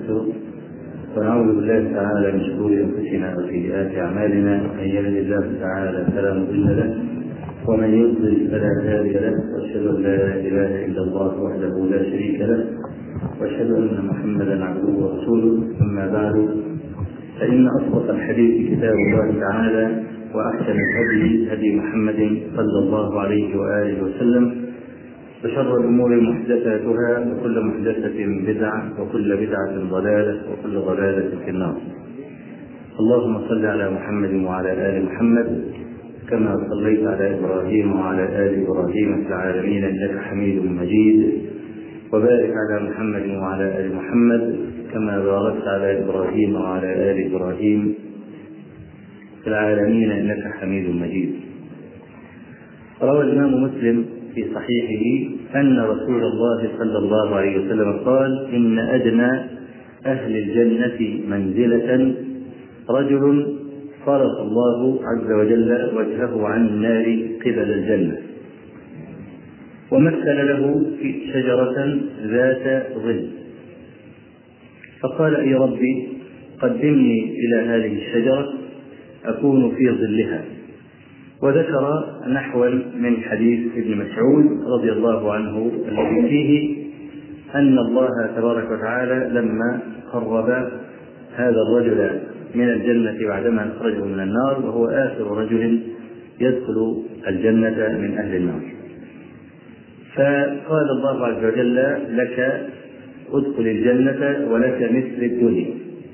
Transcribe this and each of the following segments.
ونستغفره ونعوذ بالله تعالى من شرور انفسنا وسيئات اعمالنا من يهد الله تعالى فلا مضل له ومن يضلل فلا هادي له واشهد ان لا اله الا الله وحده لا شريك له واشهد ان محمدا عبده ورسوله اما بعد فان اصدق الحديث كتاب الله تعالى واحسن الهدي هدي محمد صلى الله عليه واله وسلم وشر الامور محدثاتها وكل محدثه بدعه وكل بدعه ضلاله وكل ضلاله في النار اللهم صل على محمد وعلى ال محمد كما صليت على ابراهيم وعلى ال ابراهيم في العالمين انك حميد مجيد وبارك على محمد وعلى ال محمد كما باركت على ابراهيم وعلى ال ابراهيم في العالمين انك حميد مجيد روى الامام مسلم في صحيحه ان رسول الله صلى الله عليه وسلم قال ان ادنى اهل الجنه منزله رجل فرض الله عز وجل وجهه عن النار قبل الجنه ومثل له في شجره ذات ظل فقال اي ربي قدمني الى هذه الشجره اكون في ظلها وذكر نحوا من حديث ابن مسعود رضي الله عنه الذي فيه ان الله تبارك وتعالى لما قرب هذا الرجل من الجنة بعدما أخرجه من النار وهو آخر رجل يدخل الجنة من أهل النار فقال الله عز وجل لك ادخل الجنة ولك مثل الدنيا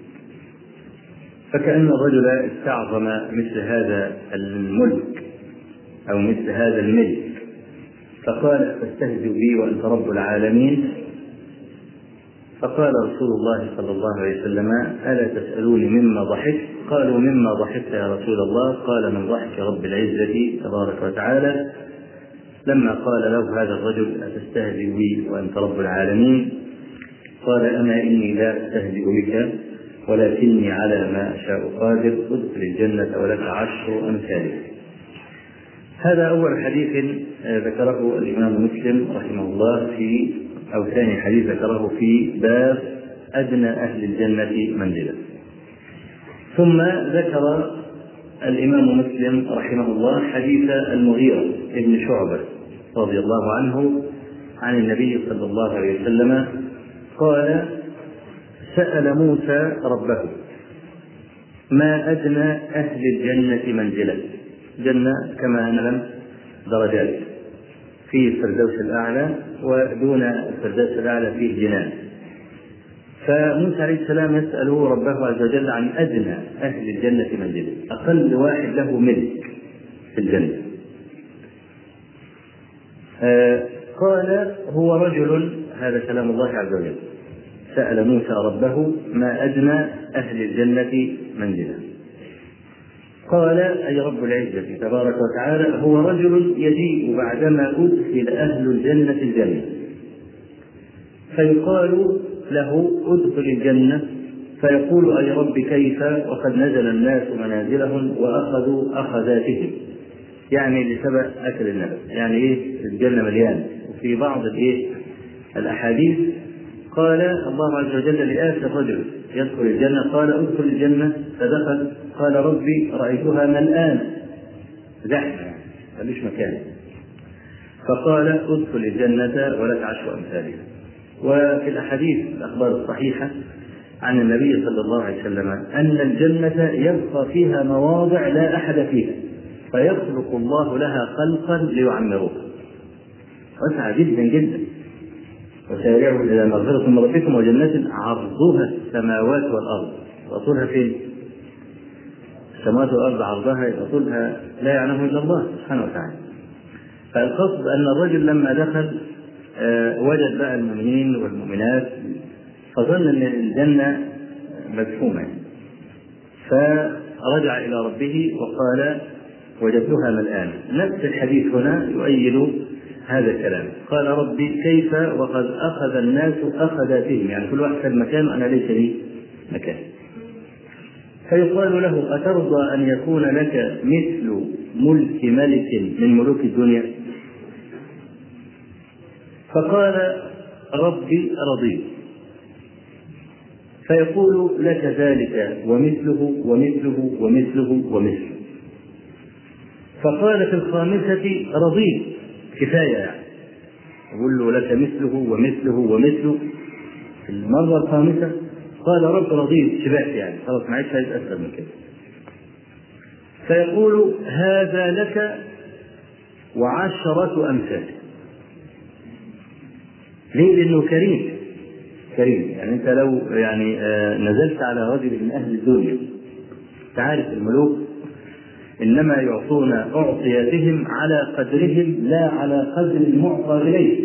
فكأن الرجل استعظم مثل هذا الملك أو مثل هذا الملك فقال تستهزئ بي وأنت رب العالمين فقال رسول الله صلى الله عليه وسلم ألا تسألوني مما ضحكت قالوا مما ضحكت يا رسول الله قال من ضحك رب العزة تبارك وتعالى لما قال له هذا الرجل أتستهزئ بي وأنت رب العالمين قال أما إني لا أستهزئ بك ولكني على ما أشاء قادر ادخل الجنة ولك عشر أمثالها هذا أول حديث ذكره الإمام مسلم رحمه الله في أو ثاني حديث ذكره في باب أدنى أهل الجنة منزلا ثم ذكر الإمام مسلم رحمه الله حديث المغيرة بن شعبة رضي الله عنه عن النبي صلى الله عليه وسلم قال سأل موسى ربه ما أدنى أهل الجنة منزلا جنة كما نعلم درجات في الفردوس الأعلى ودون الفردوس الأعلى فيه جنان فموسى عليه السلام يسأل ربه عز وجل عن أدنى أهل الجنة منزلا أقل واحد له ملك في الجنة آه قال هو رجل هذا كلام الله عز وجل سأل موسى ربه ما أدنى أهل الجنة منزلا قال أي رب العزة تبارك وتعالى هو رجل يجيء بعدما أدخل أهل الجنة الجنة فيقال له ادخل الجنة فيقول أي رب كيف وقد نزل الناس منازلهم وأخذوا أخذاتهم يعني لسبب أكل النبأ يعني إيه الجنة مليانة وفي بعض الإيه الأحاديث قال الله عز وجل لآخر رجل يدخل الجنة قال ادخل الجنة فدخل قال ربي رأيتها ملآن زحمة ملوش مكان فقال ادخل الجنة ولك عشر أمثالها وفي الأحاديث الأخبار الصحيحة عن النبي صلى الله عليه وسلم أن الجنة يبقى فيها مواضع لا أحد فيها فيخلق الله لها خلقا ليعمروها واسعة جدا جدا وسارعوا الى مغفرة من ربكم وجنات عرضها السماوات والارض وطولها فين؟ السماوات والارض عرضها طولها لا يعلمه الا الله سبحانه وتعالى. فالقصد ان الرجل لما دخل وجد بقى المؤمنين والمؤمنات فظن ان الجنه مزحومه فرجع الى ربه وقال وجدتها ملآن نفس الحديث هنا يؤيد هذا الكلام قال ربي كيف وقد أخذ الناس أخذاتهم يعني كل واحد خد مكان أنا ليس لي مكان فيقال له أترضى أن يكون لك مثل ملك ملك من ملوك الدنيا فقال ربي رضيت فيقول لك ذلك ومثله ومثله ومثله ومثله فقال في الخامسة رضيت كفاية يعني يقول له لك مثله ومثله ومثله في المرة الخامسة قال رب رضيت شبعت يعني خلاص ما عادش عايز أكثر من كده فيقول هذا لك وعشرة أمثاله ليه؟ لأنه كريم كريم يعني أنت لو يعني نزلت على رجل من أهل الدنيا تعرف الملوك إنما يعطون أعطيتهم على قدرهم لا على قدر المعطى إليه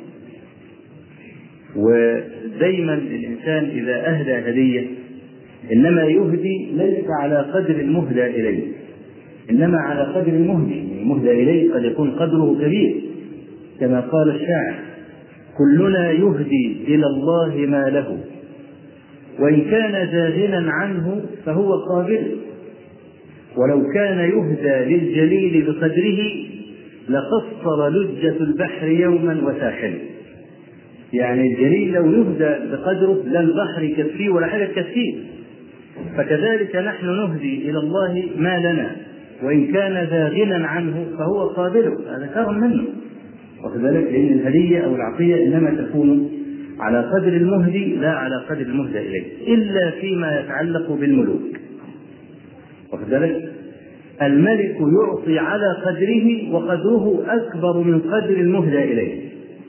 ودايما الإنسان إذا أهدى هدية إنما يهدي ليس على قدر المهدى إليه إنما على قدر المهدي المهدى إليه قد يكون قدره كبير كما قال الشاعر كلنا يهدي إلى الله ما له وإن كان زاهنا عنه فهو قابل ولو كان يهدى للجليل بقدره لقصر لجة البحر يوما وساحله يعني الجليل لو يهدى بقدره لا البحر يكفيه ولا حاجة تكفيه فكذلك نحن نهدي إلى الله ما لنا وإن كان ذا غنى عنه فهو قابله هذا كرم منه واخد بالك لأن الهدية أو العطية إنما تكون على قدر المهدي لا على قدر المهدى إليه إلا فيما يتعلق بالملوك واخد بالك الملك يعطي على قدره وقدره أكبر من قدر المهدى إليه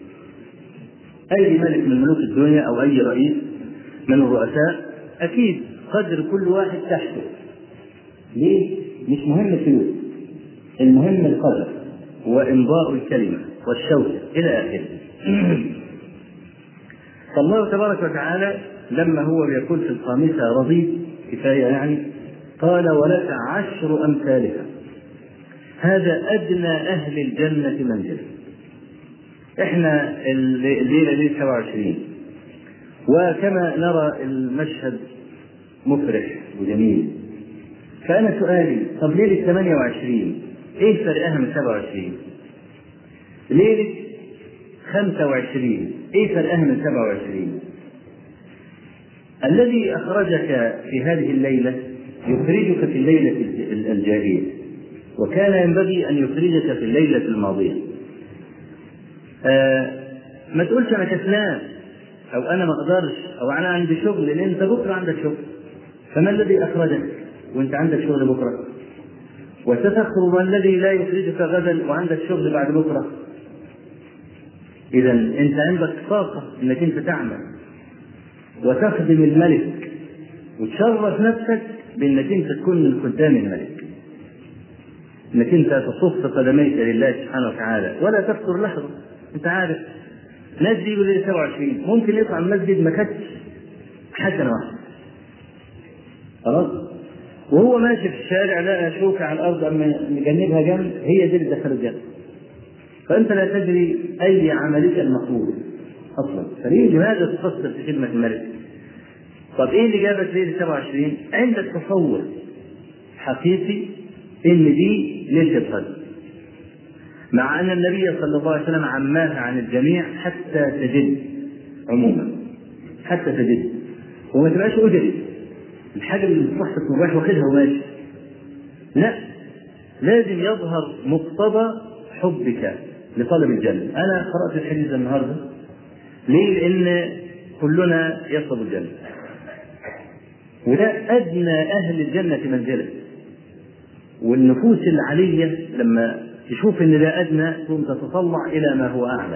أي ملك من ملوك الدنيا أو أي رئيس من الرؤساء أكيد قدر كل واحد تحته ليه؟ مش مهم الفلوس المهم القدر وإمضاء الكلمة والشوكة إلى آخره فالله تبارك وتعالى لما هو يقول في الخامسة رضيت كفاية يعني قال ولك عشر أمثالها هذا أدنى أهل الجنة منزلا احنا الليلة ليلة 27 وكما نرى المشهد مفرح وجميل فأنا سؤالي طب ليلة 28 إيه فرقها من 27 ليلة 25 إيه فرقها من 27 الذي أخرجك في هذه الليلة يخرجك في الليلة الجاهلية وكان ينبغي أن يخرجك في الليلة الماضية آه ما تقولش أنا كسلان أو أنا ما أقدرش أو أنا عندي شغل لأن أنت بكرة عندك شغل فما الذي أخرجك وأنت عندك شغل بكرة وستخرج الذي لا يخرجك غدا وعندك شغل بعد بكرة إذا أنت عندك طاقة أنك أنت تعمل وتخدم الملك وتشرف نفسك بأنك أنت تكون من خدام الملك انك انت تصف قدميك لله سبحانه وتعالى ولا تفتر لحظه انت عارف ناس دي يقول لي 27 ممكن يطلع من المسجد ما كانتش حسنه واحده خلاص وهو ماشي في الشارع لقى شوكه على الارض اما مجنبها جنب هي دي اللي دخل الجنه فانت لا تدري اي عملك المقبول اصلا فليه لماذا تقصر في خدمه الملك؟ طب ايه اللي جابك ليله 27 عندك تصور حقيقي ان دي ليله القدر مع ان النبي صلى الله عليه وسلم عماها عن الجميع حتى تجد عموما حتى تجد وما تبقاش اجري الحاجه اللي مصلحتك مباح واخدها وماشي لا لازم يظهر مقتضى حبك لطلب الجنه انا قرات الحديث النهارده ليه لان كلنا يطلب الجنه وده ادنى اهل الجنه منزله والنفوس العليه لما تشوف ان ده ادنى ثم تتطلع الى ما هو اعلى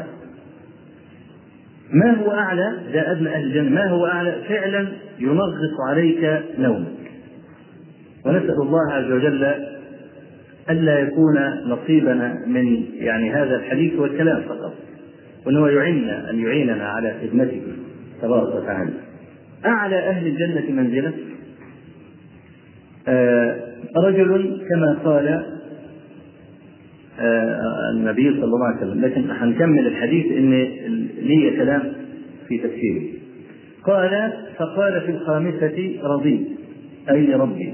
ما هو اعلى ده ادنى اهل الجنه ما هو اعلى فعلا ينغص عليك نومك ونسال الله عز وجل الا يكون نصيبنا من يعني هذا الحديث والكلام فقط وان هو يعيننا ان يعيننا على خدمته تبارك وتعالى اعلى اهل الجنه منزله آه رجل كما قال آه النبي صلى الله عليه وسلم لكن هنكمل الحديث ان لي كلام في تفسيره قال فقال في الخامسة رضيت أي لربي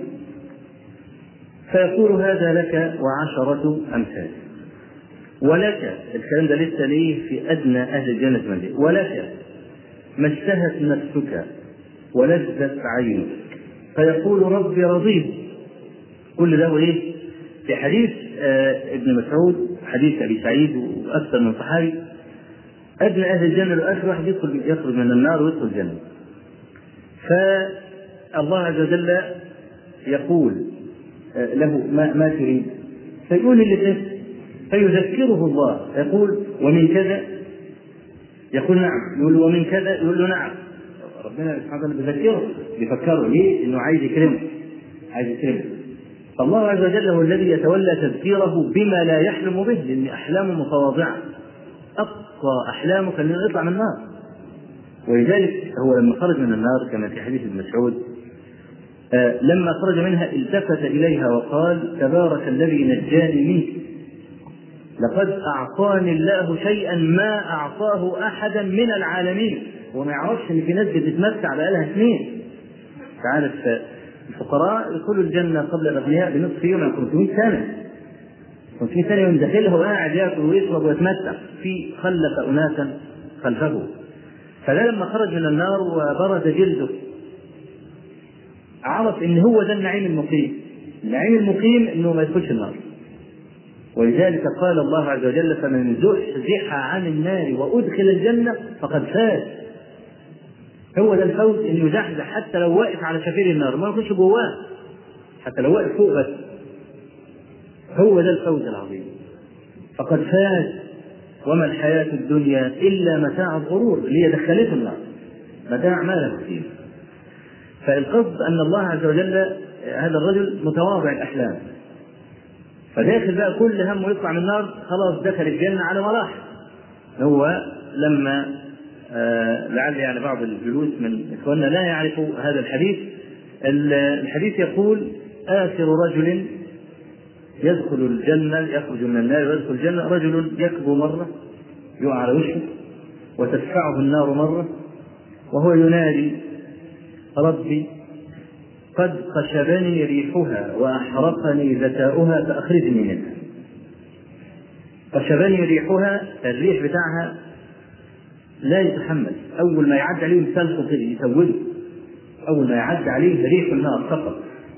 فيقول هذا لك وعشرة أمثال ولك الكلام ده لسه ليه في أدنى أهل الجنة منزل ولك ما اشتهت نفسك ولذت عينك فيقول ربي رضيت كل ده وايه في حديث آه ابن مسعود حديث ابي سعيد واكثر من صحابي ادنى اهل الجنه واخر واحد يدخل يخرج من النار ويدخل الجنه فالله عز وجل يقول آه له ما, ما تريد فيقول اللي فيذكره الله يقول ومن كذا يقول نعم يقول ومن كذا يقول له نعم ربنا سبحانه وتعالى بيذكره بيفكره ليه؟ انه عايز يكرمه عايز يكرمه فالله عز وجل هو الذي يتولى تذكيره بما لا يحلم به لان احلامه متواضعه اقصى احلامه كان يطلع من النار ولذلك هو لما خرج من النار كما في حديث ابن مسعود آه لما خرج منها التفت اليها وقال تبارك الذي نجاني منك لقد اعطاني الله شيئا ما اعطاه احدا من العالمين وما يعرفش ان في ناس بتتمتع بقالها سنين تعرف الفقراء يدخلوا الجنه قبل الاغنياء بنصف يوم 500 سنه 500 سنه يوم داخلها وقاعد ياكل ويشرب ويتمتع في خلف اناسا خلفه فده لما خرج من النار وبرز جلده عرف ان هو ده النعيم المقيم النعيم المقيم انه ما يدخلش النار ولذلك قال الله عز وجل فمن زحزح عن النار وادخل الجنه فقد فاز هو ده الفوز انه يزحزح حتى لو واقف على شفير النار ما يخش جواه حتى لو واقف فوق بس هو ده الفوز العظيم فقد فاز وما الحياة الدنيا إلا متاع الغرور اللي هي دخلته النار متاع ما له فيه فالقصد أن الله عز وجل هذا الرجل متواضع الأحلام فداخل بقى كل همه يطلع من النار خلاص دخل الجنة على مراحل هو لما آه لعل يعني بعض الجلوس من اخواننا لا يعرفوا هذا الحديث الحديث يقول آخر رجل يدخل الجنة يخرج من النار ويدخل الجنة رجل يكبو مرة يقع على وشه وتدفعه النار مرة وهو ينادي ربي قد قشبني ريحها وأحرقني ذكاؤها فأخرجني منها قشبني ريحها الريح بتاعها لا يتحمل أول ما يعدي عليه مثال كده يسوده أول ما يعدي عليه ريح النار فقط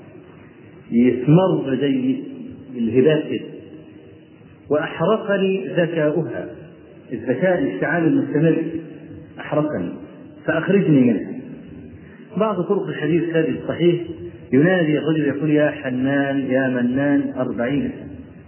يسمر زي الهباء كده وأحرقني ذكاؤها الذكاء الاشتعال المستمر أحرقني فأخرجني منها بعض طرق الحديث هذه الصحيح ينادي الرجل يقول يا حنان يا منان أربعين سنة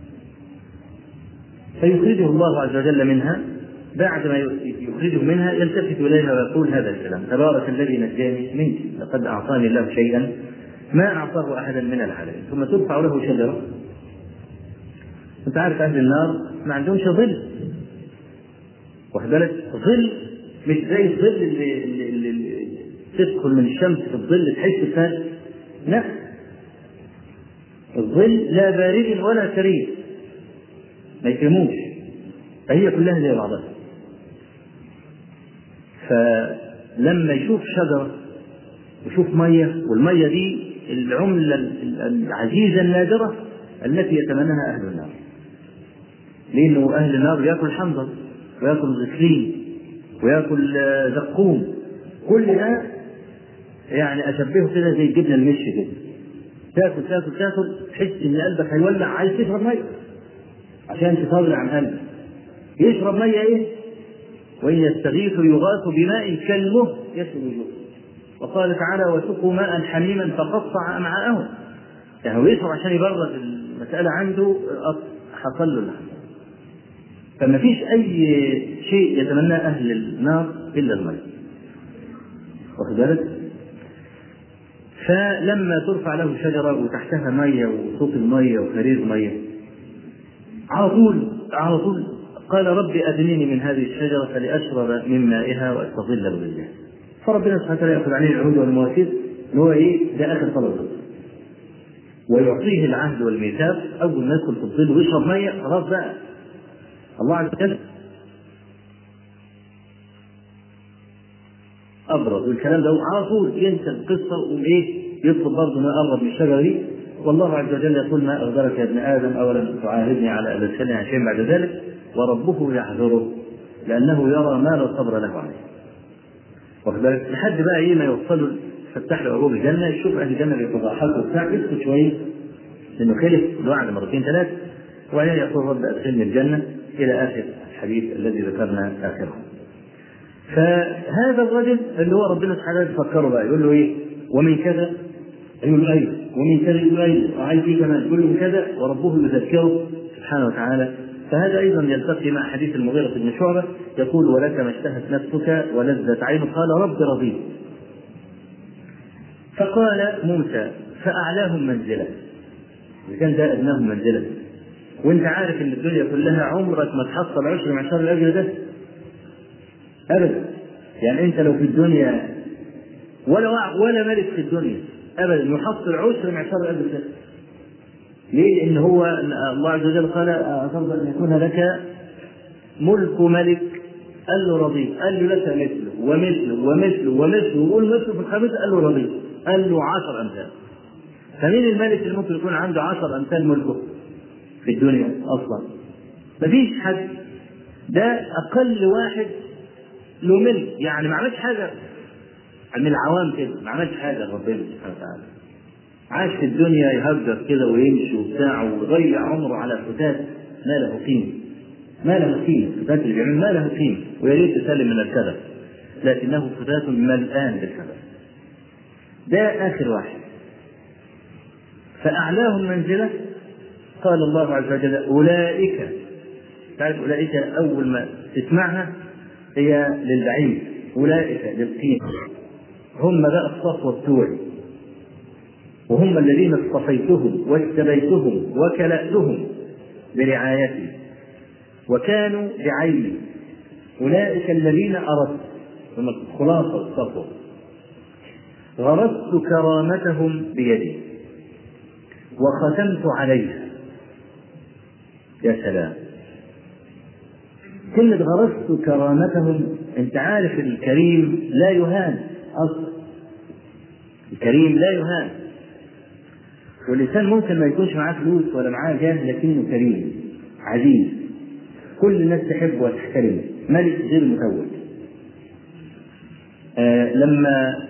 فيخرجه الله عز وجل منها بعد ما يخرجه منها يلتفت إليها ويقول هذا الكلام تبارك الذي نجاني منك لقد أعطاني الله شيئا ما أعطاه أحدا من العالمين ثم ترفع له شجرة أنت عارف أهل النار ما عندهمش ظل واخد بالك ظل مش زي الظل اللي, اللي, اللي, اللي تدخل من الشمس في الظل تحس فيها لا الظل لا بارد ولا كريم ما يكرموش فهي كلها زي بعضها فلما يشوف شجرة ويشوف مية والمية دي العملة العزيزة النادرة التي يتمناها أهل النار لأنه أهل النار يأكل حنظل ويأكل غسلين ويأكل زقوم كل ده يعني أشبهه كده زي الجبنة المش كده تاكل تاكل تاكل تحس إن قلبك هيولع عايز تشرب مية عشان تطلع عن قلبك يشرب مية إيه؟ وإن يستغيثوا يغاثوا بماء كالمهل يشرب الوجوه وقال تعالى وسقوا ماء حميما فقطع أمعاءهم يعني هو يشرب عشان يبرد المسألة عنده حصل له الحمد فما فيش أي شيء يتمناه أهل النار إلا الماء واخد بالك؟ فلما ترفع له شجرة وتحتها مية وصوت المية وفريز مية على طول على طول قال رب أدنيني من هذه الشجرة فلأشرب من مائها وأستظل بظلها فربنا سبحانه وتعالى يأخذ عليه العهود والمواثيق إن هو إيه ده آخر طلب ويعطيه العهد والميثاق أول ما يدخل في الظل ويشرب مية خلاص بقى الله عز وجل ابرز والكلام ده على طول ينسى القصه وايه يطلب برضه ما قرب من الشجره دي والله عز وجل يقول ما اغدرك يا ابن ادم اولا تعاهدني على ان اتكلم عن شيء بعد ذلك وربه يحذره لانه يرى ما لا صبر له عليه واخد بالك لحد بقى ايه ما يوصلوا فتح له ابواب الجنه يشوف اهل الجنه بيتضاحكوا وبتاع يسكت شويه لانه خلف الوعد مرتين ثلاث وبعدين يقول رب ادخلني الجنه الى اخر الحديث الذي ذكرنا اخره. فهذا الرجل اللي هو ربنا سبحانه وتعالى يفكره بقى يقول له ايه؟ ومن كذا يقول له ايوه ومن كذا يقول له ايوه وعايز ايه كمان يقول له من كذا وربه يذكره سبحانه وتعالى فهذا ايضا يلتقي مع حديث المغيرة بن شعبة يقول ولك ما اشتهت نفسك ولذت عينك قال رب رضيت فقال موسى فأعلاهم منزلة إذا كان ده أدناهم منزلة وأنت عارف إن الدنيا كلها عمرك ما تحصل عشر معشار الأجر ده أبدا يعني أنت لو في الدنيا ولا ولا ملك في الدنيا أبدا يحصل عشر معشار الأجر ده ليه؟ لأن هو الله عز وجل قال أترضى أن يكون لك ملك ملك قال له رضيت قال له لك مثله ومثله ومثله ومثله وقول مثله في الخامسة قال له رضيت قال له عشر أمثال فمين الملك اللي ممكن يكون عنده عشر أمثال ملكه في الدنيا أصلا مفيش حد ده أقل واحد له ملك يعني ما عملش حاجة من العوام كده ما عملش حاجة ربنا سبحانه وتعالى عاش في الدنيا يهجر كده ويمشي وبتاع ويضيع عمره على فتات ما له قيمه ما له قيمه فتات اللي بيعمل ما له قيمه ويا ريت تسلم من الكذب لكنه فتات ملآن بالكذب ده آخر واحد فأعلاهم منزلة قال الله عز وجل أولئك تعرف أولئك أول ما تسمعها هي للبعيد أولئك للقيمة هم بقى الصفوة بتوعي وهم الذين اصطفيتهم واجتبيتهم وكلأتهم برعايتي وكانوا بعيني أولئك الذين أردت ثم خلاصة الصفوة غرست كرامتهم بيدي وختمت عليها يا سلام كلمة غرست كرامتهم انت عارف الكريم لا يهان اصلا الكريم لا يهان والإنسان ممكن ما يكونش معاه فلوس ولا معاه جاه لكنه كريم عزيز كل الناس تحبه وتحترمه ملك غير متوج آه لما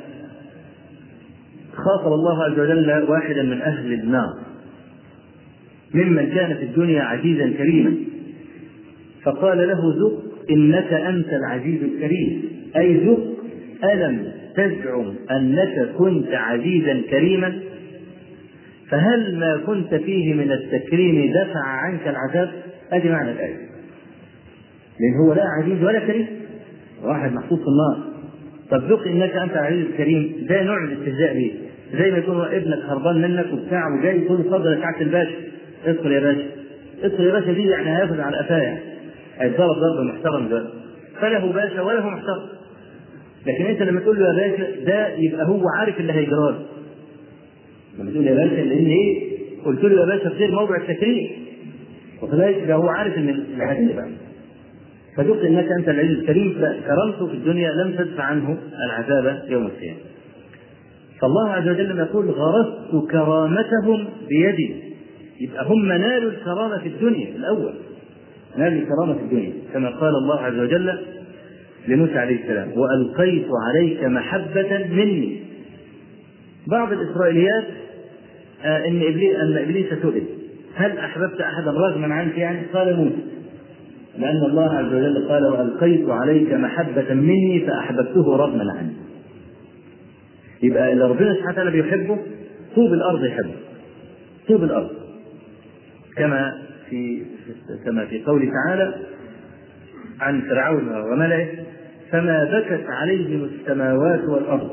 خاطب الله عز وجل واحدا من أهل النار ممن كان في الدنيا عزيزا كريما فقال له ذق إنك أنت العزيز الكريم أي ذق ألم تزعم أنك كنت عزيزا كريما فهل ما كنت فيه من التكريم دفع عنك العذاب؟ ادي معنى الايه. لان هو لا عزيز ولا كريم. واحد محطوط في النار. طب ذق انك انت عزيز كريم ده نوع من الاستهزاء به. زي ما يكون ابنك هربان منك وبتاع وجاي يقول اتفضل يا سعاده الباشا ادخل يا باشا. ادخل يا باشا دي يعني هياخد على قفاه يعني. هيتضرب ضرب محترم ده. فله باشا وله محترم. لكن انت لما تقول له يا باشا ده يبقى هو عارف اللي هيجرى لما تقول يا باشا لان ايه؟ قلت له يا باشا في غير موضع التكريم وكذلك ده هو عارف ان الحديث بقى فدق انك انت العزيز الكريم كرمته في الدنيا لم تدفع عنه العذاب يوم القيامه. فالله عز وجل لما يقول غرست كرامتهم بيدي يبقى هم نالوا الكرامه في الدنيا الاول نالوا الكرامه في الدنيا كما قال الله عز وجل لموسى عليه السلام والقيت عليك محبه مني بعض الاسرائيليات آه ان ابليس ان ابليس سئل هل احببت احدا رغما عنك يعني؟ قال موسى لان الله عز وجل قال والقيت عليك محبه مني فاحببته رغما عني. يبقى اللي ربنا سبحانه وتعالى بيحبه طوب الارض يحبه. طوب الارض. كما في كما في قوله تعالى عن فرعون وملئه فما بكت عليهم السماوات والارض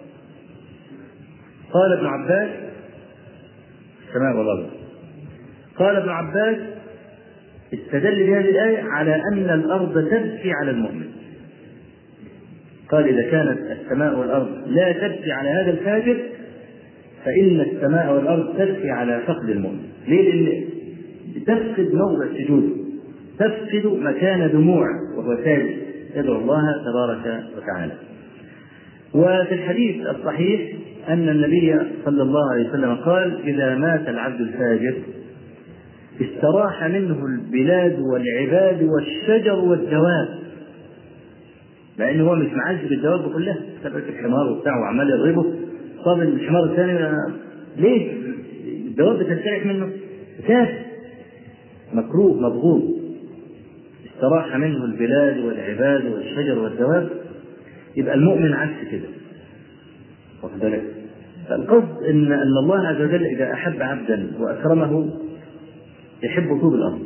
قال ابن عباس السماء والارض قال ابن عباس استدل بهذه الآية على أن الأرض تبكي على المؤمن قال إذا كانت السماء والأرض لا تبكي على هذا الفاجر فإن السماء والأرض تبكي على فقد المؤمن ليه؟ لأن تفقد موضع سجوده تفقد مكان دموع وهو ساجد يدعو الله تبارك وتعالى وفي الحديث الصحيح أن النبي صلى الله عليه وسلم قال إذا مات العبد الفاجر استراح منه البلاد والعباد والشجر والدواب لأن هو مش معذب الدواب كلها سبعة الحمار وبتاع وعمال يضربه طب الحمار الثاني ليه؟ الدواب بتستريح منه كاف مكروه مبغوض استراح منه البلاد والعباد والشجر والدواب يبقى المؤمن عكس كده واخد بالك فالقصد ان ان الله عز وجل اذا احب عبدا واكرمه يحب طوب الارض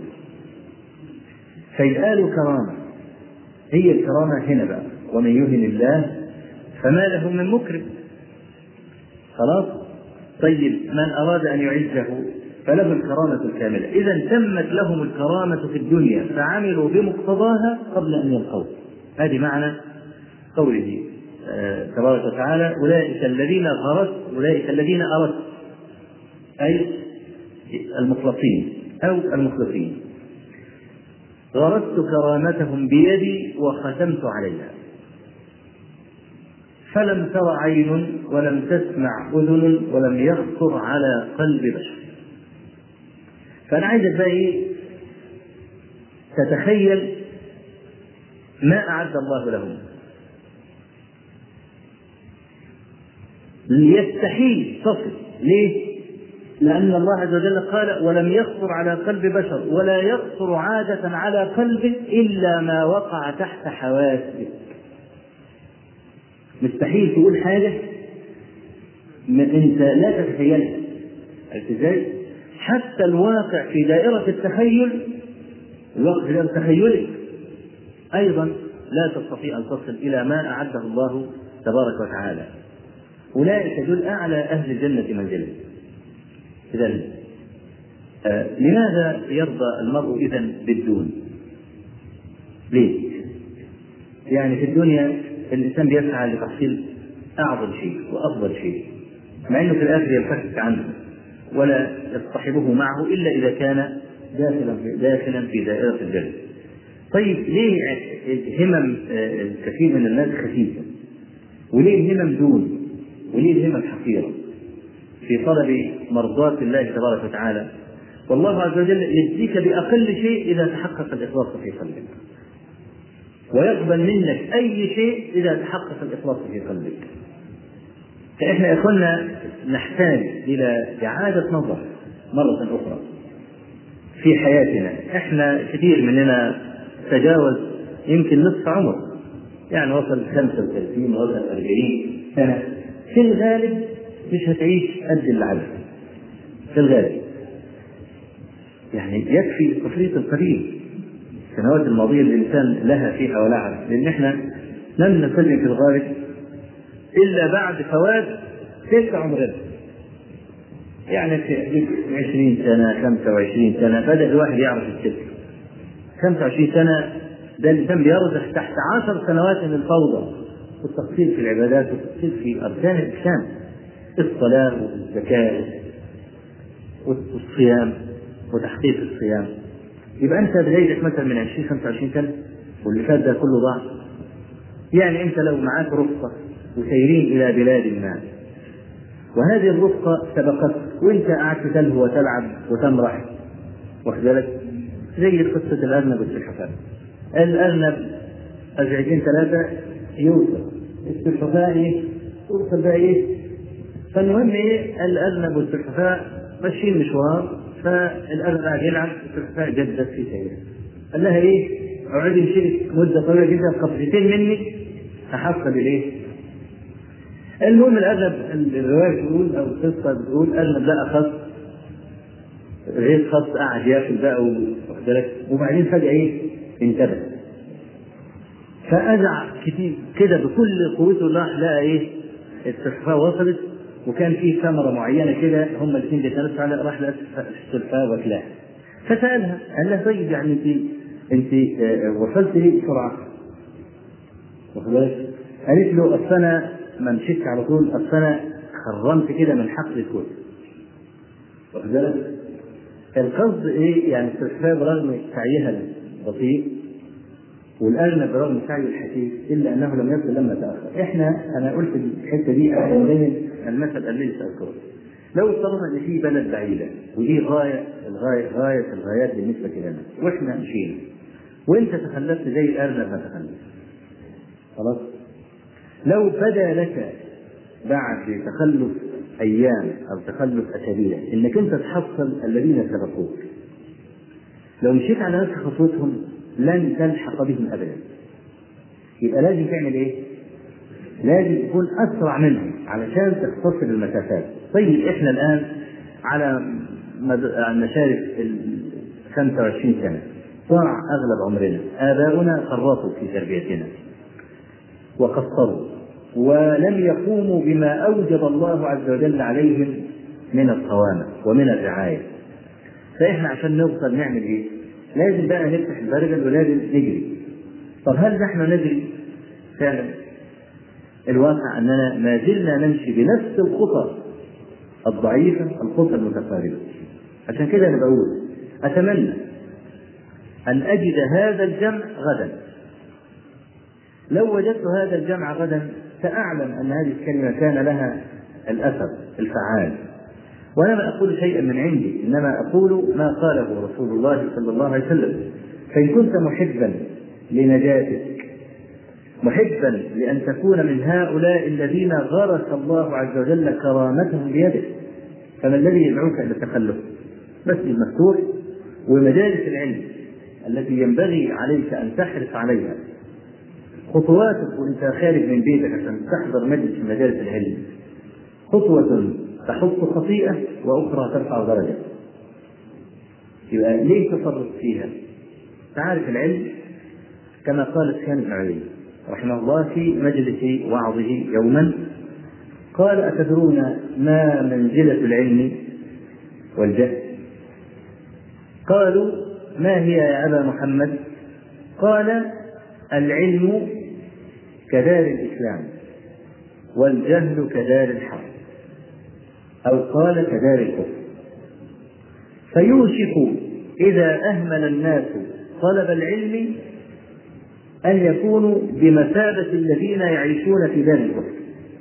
فيبقى له كرامه هي الكرامه هنا بقى ومن يهن الله فما له من مكرم خلاص طيب من اراد ان يعزه فله الكرامة الكاملة إذا تمت لهم الكرامة في الدنيا فعملوا بمقتضاها قبل أن يلقوه هذه معنى قوله تبارك وتعالى أولئك الذين غرست أولئك الذين أردت أي المخلصين أو المخلصين غرست كرامتهم بيدي وختمت عليها فلم تر عين ولم تسمع أذن ولم يخطر على قلب بشر فأنا عايزك بقى إيه تتخيل ما أعد الله لهم يستحيل تصل ليه؟ لأن الله عز وجل قال ولم يخطر على قلب بشر ولا يخطر عادة على قلب إلا ما وقع تحت حواسك مستحيل تقول حاجة ما أنت لا تتخيلها عرفت ازاي؟ حتى الواقع في دائرة التخيل الواقع في دائرة تخيلك أيضا لا تستطيع أن تصل إلى ما أعده الله تبارك وتعالى أولئك دول أعلى أهل الجنة منزلا إذا آه لماذا يرضى المرء إذا بالدون؟ ليه؟ يعني في الدنيا الإنسان بيسعى لتحصيل أعظم شيء وأفضل شيء مع أنه في الآخر ينفك عنه ولا يصطحبه معه إلا إذا كان داخلا في داخلا في دائرة الجنة. طيب ليه همم كثير من الناس خفيفة؟ وليه الهمم دون؟ وليه الهمم حقيرة؟ في طلب مرضاة الله تبارك وتعالى والله عز وجل يجزيك بأقل شيء إذا تحقق الإخلاص في قلبك ويقبل منك أي شيء إذا تحقق الإخلاص في قلبك فإحنا يا إخوانا نحتاج إلى إعادة نظر مرة أخرى في حياتنا إحنا كثير مننا تجاوز يمكن نصف عمر يعني وصل 35 وصل 40 سنة في الغالب مش هتعيش قد اللي عايزه في الغالب يعني يكفي التفريط القليل السنوات الماضيه اللي الانسان لها فيها ولعب لان احنا لم نسلم في الغالب الا بعد فوات تلك عمرنا يعني في 20 سنه 25 سنه بدا الواحد يعرف السلك 25 سنه ده الانسان بيرزح تحت 10 سنوات من الفوضى والتقصير في العبادات والتقصير في اركان الاسلام الصلاة والزكاة والصيام وتحقيق الصيام يبقى أنت بدايتك مثلا من 20 25 سنة واللي فات ده كله ضاع يعني أنت لو معاك رفقة وسيرين إلى بلاد ما وهذه الرفقة سبقتك وأنت قعدت تلهو وتلعب وتمرح واخد بالك زي قصة الأرنب والسلحفاة الأرنب أسبوعين ثلاثة يوصل السلحفاة إيه؟ توصل بقى إيه؟ فالمهم ايه الارنب والسلحفاة ماشيين مشوار فالارنب قاعد يلعب السلحفاة جدت في سيره قال لها ايه اقعدي مشيت مدة طويلة جدا قفزتين مني احصل الايه المهم الارنب الرواية بتقول او القصة بتقول ارنب لقى خص غير خص قعد ياكل بقى واخد بالك وبعدين فجأة ايه انتبه فأزع كتير كده بكل قوته راح لقى ايه السلحفاة وصلت وكان في ثمرة معينة كده هم الاثنين بيتنافسوا على راح للسلحفاة واكلاها فسألها قال لها طيب يعني انت انت وصلت لي بسرعة واخد بالك؟ قالت له اصل انا ما مشيتش على طول اصل انا خرمت كده من حقل الكل واخد بالك؟ القصد ايه؟ يعني السلحفاة برغم سعيها البطيء والارنب برغم سعيه الحثيث الا انه لم يصل لما تاخر. احنا انا قلت الحته دي احيانا المثل الذي ساذكره. لو افترضنا ان في بلد بعيده ودي غايه الغايه غايه الغايات بالنسبه لنا واحنا مشينا وانت تخلفت زي الارنب ما تخلف. خلاص؟ لو بدا لك بعد تخلف ايام او تخلف اسابيع انك انت تحصل الذين سبقوك لو مشيت على نفس خطوتهم لن تلحق بهم ابدا يبقى لازم تعمل ايه؟ لازم تكون اسرع منهم علشان تختصر المسافات طيب احنا الان على مشارف ال 25 سنه ضاع اغلب عمرنا اباؤنا فرطوا في تربيتنا وقصروا ولم يقوموا بما اوجب الله عز وجل عليهم من الصوامع ومن الرعايه فاحنا عشان نوصل نعمل ايه؟ لازم بقى نفتح البرجل ولازم نجري طب هل نحن نجري؟ فعلا الواقع اننا ما زلنا نمشي بنفس الخطى الضعيفه الخطى المتقاربه عشان كده انا بقول اتمنى ان اجد هذا الجمع غدا لو وجدت هذا الجمع غدا ساعلم ان هذه الكلمه كان لها الاثر الفعال وانا لا اقول شيئا من عندي انما اقول ما قاله رسول الله صلى الله عليه وسلم فان كنت محبا لنجاتك محبا لأن تكون من هؤلاء الذين غرس الله عز وجل كرامتهم بيده فما الذي يدعوك إلى التخلف؟ مسجد مفتوح ومجالس العلم التي ينبغي عليك أن تحرص عليها خطواتك وأنت خارج من بيتك عشان تحضر مجلس من مجالس العلم خطوة تحط خطيئة وأخرى ترفع درجة يبقى ليه تفرط فيها؟ تعرف العلم كما قال سفيان بن عيينة رحمه الله في مجلس وعظه يوما قال أتدرون ما منزلة العلم والجهل قالوا ما هي يا أبا محمد قال العلم كدار الإسلام والجهل كدار الحرب أو قال كدار الكفر فيوشك إذا أهمل الناس طلب العلم أن يكونوا بمثابة الذين يعيشون في دار الكفر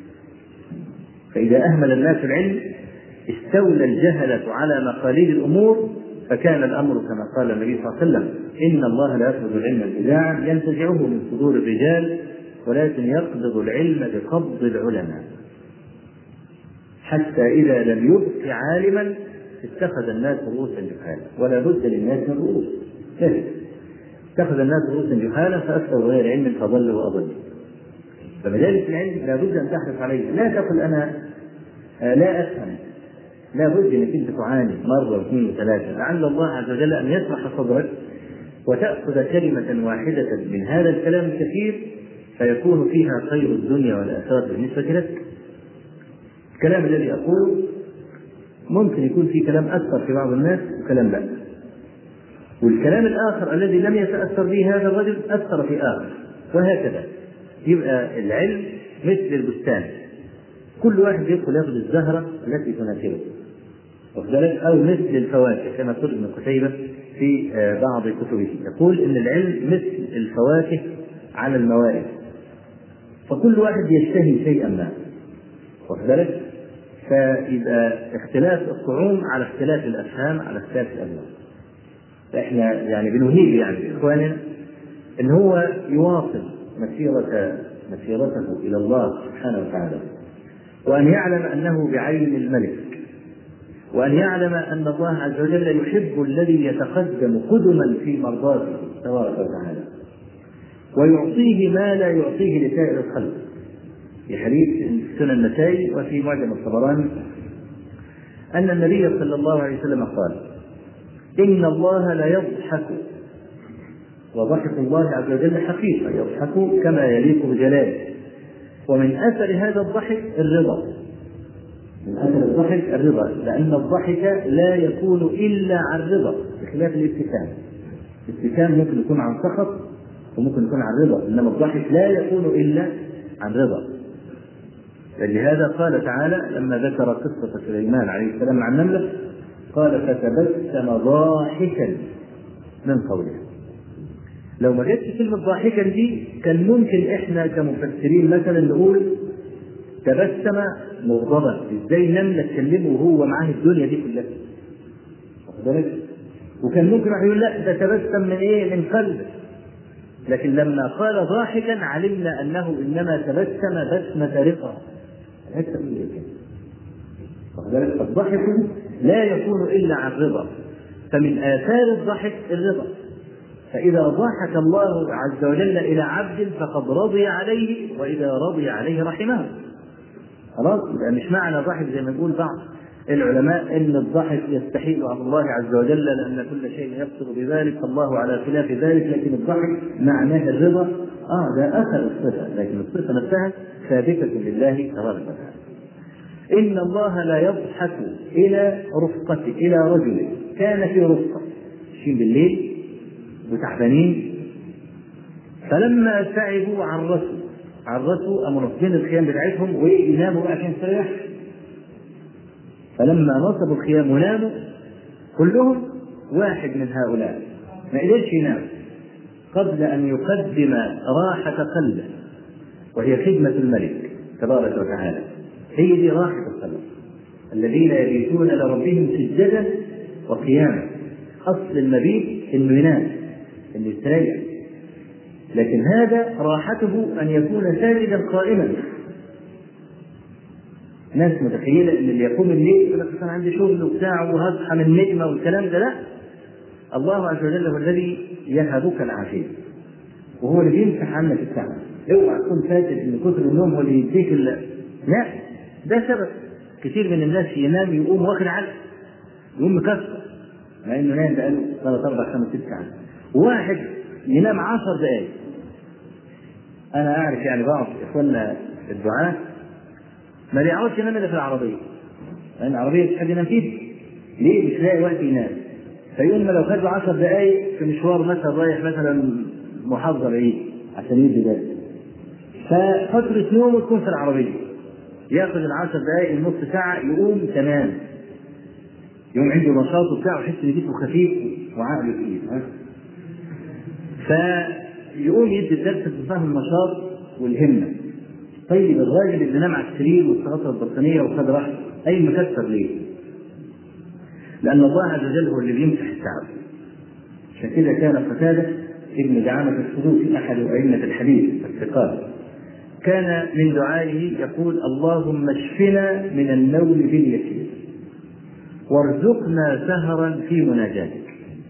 فإذا أهمل الناس العلم استولى الجهلة على مقاليد الأمور فكان الأمر كما قال النبي صلى الله عليه وسلم إن الله لا يقبض العلم انتزاعا ينتزعه من صدور الرجال ولكن يقبض العلم بقبض العلماء حتى إذا لم يبق عالما اتخذ الناس رؤوسا جهالا ولا بد للناس من رؤوس اتخذ الناس رؤوسا جهالا فافتوا بغير علم فضلوا واضلوا فمجالس العلم لابد ان تحرص عليه لا تقل انا لا افهم لا بد انك انت تعاني مره واثنين وثلاثه لعل الله عز وجل ان يشرح صدرك وتاخذ كلمه واحده من هذا الكلام الكثير فيكون فيها خير الدنيا والاخره بالنسبه لك الكلام الذي اقوله ممكن يكون فيه كلام اكثر في بعض الناس وكلام لا والكلام الآخر الذي لم يتأثر به هذا الرجل أثر في آخر وهكذا يبقى العلم مثل البستان كل واحد يدخل ياخذ الزهرة التي تناسبه وكذلك أو مثل الفواكه كما قال ابن قتيبة في بعض كتبه يقول إن العلم مثل الفواكه على الموائد فكل واحد يشتهي شيئا ما وكذلك فيبقى اختلاف الطعوم على اختلاف الافهام على اختلاف الالوان احنا يعني بنهيب يعني اخواننا ان هو يواصل مسيرة مسيرته الى الله سبحانه وتعالى وان يعلم انه بعين الملك وان يعلم ان الله عز وجل يحب الذي يتقدم قدما في مرضاته تبارك وتعالى ويعطيه ما لا يعطيه لسائر الخلق في حديث سنن النسائي وفي معجم الطبراني ان النبي صلى الله عليه وسلم قال إن الله لا يضحك وضحك الله عز وجل حقيقة يضحك كما يليق بجلاله ومن أثر هذا الضحك الرضا من أثر الضحك الرضا لأن الضحك لا يكون إلا عن رضا بخلاف الابتسام الابتسام ممكن يكون عن سخط وممكن يكون عن رضا إنما الضحك لا يكون إلا عن رضا لهذا قال تعالى لما ذكر قصة سليمان عليه السلام مع النملة قال فتبسم ضاحكا من قوله لو ما جتش كلمة ضاحكا دي كان ممكن احنا كمفسرين مثلا نقول تبسم مغضبا ازاي نملة تكلمه وهو معاه الدنيا دي كلها واخد بالك؟ وكان ممكن واحد يقول لا ده تبسم من ايه؟ من قلبه لكن لما قال ضاحكا علمنا انه انما تبسم بسمة رضا لا تقول كده واخد بالك؟ الضحك لا يكون الا عن رضا فمن اثار الضحك الرضا فإذا ضحك الله عز وجل إلى عبد فقد رضي عليه وإذا رضي عليه رحمه. خلاص يبقى مش معنى ضحك زي ما يقول بعض العلماء ان الضحك يستحيل على الله عز وجل لان كل شيء يبصر بذلك فالله على خلاف ذلك لكن الضحك معناه الرضا اه ده اثر الصفه لكن الصفه نفسها ثابته لله تبارك وتعالى. ان الله لا يضحك الى رفقته الى رجل كان في رفقه ماشيين بالليل وتعبانين فلما تعبوا عرسوا عرسوا قاموا نصبين الخيام بتاعتهم ويناموا بقى عشان يستريحوا فلما نصبوا الخيام وناموا كلهم واحد من هؤلاء ما قدرش ينام قبل ان يقدم راحة قلبه وهي خدمة الملك تبارك وتعالى هي دي راحة القلب الذين يبيتون لربهم سجدا وقياما اصل المبيت انه ينام انه يستريح لكن هذا راحته ان يكون ساجدا قائما ناس متخيله ان اللي يقوم الليل يقول لك انا عندي شغل وبتاع وهصحى من نجمه والكلام ده لا الله عز وجل هو الذي يهبك العافيه وهو اللي بيمسح عنك التعب اوعى تكون فاتت ان كثر النوم هو اللي يديك ال... لا ده سبب كثير من الناس ينام يقوم واخد علق يقوم مكسر مع انه نايم بقاله ثلاث اربع خمس ست ساعات وواحد ينام عشر دقائق انا اعرف يعني بعض اخواننا الدعاة ما بيقعدش ينام الا في العربيه لان العربيه مش حد ينام فيها ليه مش لاقي وقت ينام فيقول ما لو خد له 10 دقائق في مشوار مثلا رايح مثلا محافظه بعيد عشان يدي درس ففترة نومه تكون في العربية ياخذ العشر دقائق النص ساعة يقوم تمام يقوم عنده نشاط وبتاع ويحس ان جسمه خفيف وعقله تقيل ها فيقوم يدي الدرس بفهم النشاط والهمة طيب الراجل اللي نام على السرير واستغطى البطانية وخد راحته أي مكسر ليه؟ لأن الله عز وجل هو اللي بيمسح التعب عشان كده كان قتادة ابن دعامة السدوسي أحد أئمة الحديث الثقات كان من دعائه يقول اللهم اشفنا من النوم باليسير وارزقنا سهرا في مناجاتك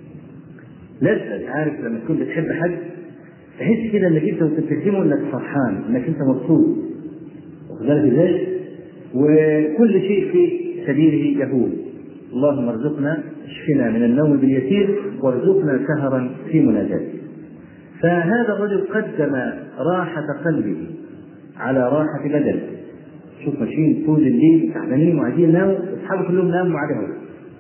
لذة عارف لما تكون بتحب حد تحس كده انك انت وانت بتكلمه انك فرحان انك انت مبسوط واخد بالك ازاي؟ وكل شيء في سبيله يهون اللهم ارزقنا اشفنا من النوم باليسير وارزقنا سهرا في مناجاتك فهذا الرجل قدم راحة قلبه على راحة بدنه شوف ماشيين طول الليل تعبانين وعايزين يناموا اصحابه كلهم ناموا ما عدا هو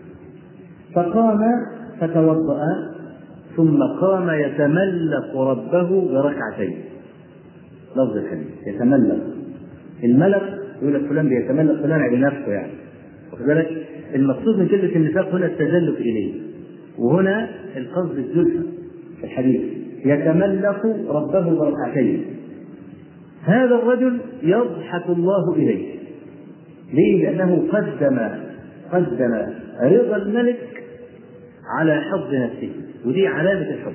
فقام فتوضأ ثم قام يتملق ربه بركعتين لفظ الحديث يتملق الملك يقول لك فلان بيتملق فلان على نفسه يعني واخد بالك المقصود من كلمة النفاق هنا التزلف إليه وهنا القصد الزلفى في الحديث يتملق ربه بركعتين هذا الرجل يضحك الله إليه ليه؟ لأنه قدم قدم رضا الملك على حظ نفسه ودي علامة الحب